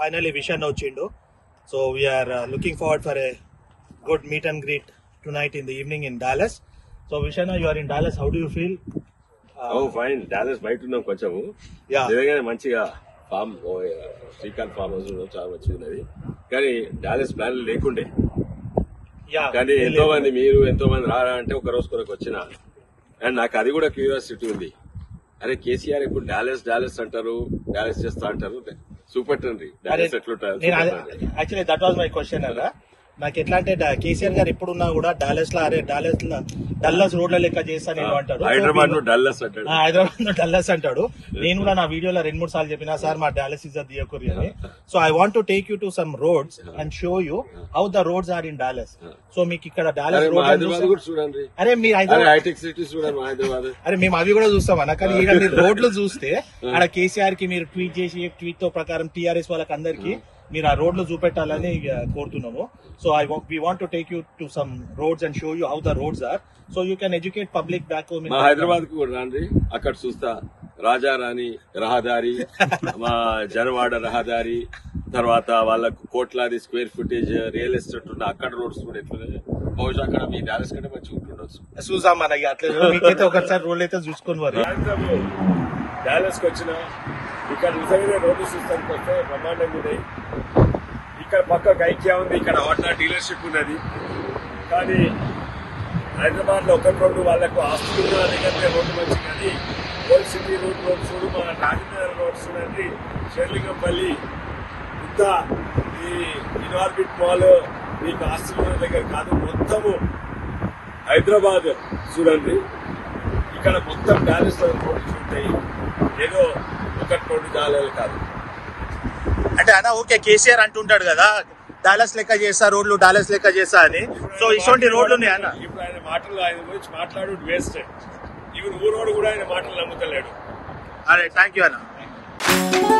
Finally Vishan వచ్చిండు so we are looking forward for a good meet and greet tonight in the evening in Dallas so Vishan you are in Dallas how do you feel oh fine Dallas బయట ఉన్నాం కొంచెము Yeah. నిజంగానే మంచిగా form Srikanth farm house లో చాలా మంచిగా ఉన్నది కానీ డాలస్ ప్లాన్ లేకుండే యా కానీ ఎంతో మంది మీరు ఎంతో మంది రారా అంటే ఒక రోజు కొరకు వచ్చిన అండ్ నాకు అది కూడా క్యూరియాసిటీ ఉంది అరే కేసీఆర్ ఇప్పుడు డాలస్ డాలస్ అంటారు డాలస్ చేస్తా అంటారు సూపర్ టెన్రీ డాలస్ ఎట్లుంటారు నేను actually that was my question అలా నాకు ఎట్లా అంటే డా- కేసీఆర్ గారు ఎప్పుడున్నా కూడా డాలస్ లో అరే డాలస్ లో డల్లస్ రోడ్ల లెక్క చేస్తా నేను అంటాడు హైదరాబాద్ లో డల్లస్ అంటాడు ఆ, హైదరాబాద్ లో డల్లస్ అంటాడు నేను కూడా నా వీడియోలో రెండు మూడు సార్లు చెప్పినా సార్ మా డాలస్ ఇస్ దియకురి అని so I want to take you to some roads and show you how the roads are in Dallas so మీకు ఇక్కడ డాలస్ అరే మా హైదరాబాద్ రోడ్ కూడా చూడండి అరే మీరు అరే హైదరాబాద్ హైటెక్ సిటీ చూడండి మా హైదరాబాద్ అరే మేము అవి కూడా చూస్తాం అన్న కానీ ఇక్కడ మీరు రోడ్లు చూస్తే ఆడ కేసీఆర్ కి మీరు ట్వీట్ చేసి ట్వీట్ తో ప్రకారం టీఆర్ఎస్ వాళ్ళకి అందరికి మీరు ఆ రోడ్లు చూపెట్టాలని ఇక కోరుతున్నాము so I we want to take you to some roads and show you how the roads are so you can educate public back మా హైదరాబాద్ కు కూడా రండి అక్కడ చూస్తా రాజారాణి రహదారి మా జనవాడ రహదారి తర్వాత వాళ్ళకు కోట్లాది స్క్వేర్ ఫుటేజ్ రియల్ ఎస్టేట్ ఉన్న అక్కడ రోడ్స్ కూడా ఎట్లున్నాయి బహుశా అక్కడ మీ డాలస్ కంటే మంచిగా ఉంటుండొచ్చు చూసాం మన అట్లా మీకైతే ఒకసారి రోడ్లు అయితే చూసుకొని వారు డాలస్ కి వచ్చిన ఇక్కడ నిజంగానే రోడ్డు చూస్తానికి వస్తే బ్రహ్మాండంగా ఉన్నాయి ఇక్కడ పక్కకు ఐక్యా ఉంది ఇక్కడ హోటా డీలర్షిప్ ఉన్నది కానీ హైదరాబాద్ లో ఒకటి రెండు వాళ్ళకు ఆస్తులు ఉన్న దగ్గర రోడ్డు మంచి కానీ ఓల్డ్ సిటీ రోడ్ రోడ్ చూడు మన రాజనగర్ రోడ్ చూడండి షెర్లింగంపల్లి ఇంత ఈ ఇన్ఆర్బిట్ మాల్ మీకు ఆస్తులు ఉన్న దగ్గర కాదు మొత్తము హైదరాబాద్ చూడండి ఇక్కడ మొత్తం డాలస్ లో రోడ్లు ఉంటాయి ఏదో ఒకటి రెండు జాలాలు కాదు అంటే అన్న ఓకే కేసీఆర్ అంటుంటాడు కదా డాలస్ లెక్క చేస్తా రోడ్లు డాలస్ లెక్క చేస్తా అని సో ఇటువంటి రోడ్లు ఉన్నాయి అన్న ఇప్పుడు ఆయన మాటలు ఆయన గురించి మాట్లాడు వేస్ట్ ఈవెన్ ఊరోడు కూడా ఆయన మాటలు నమ్ముతలేడు అరే థ్యాంక్ యూ అన్న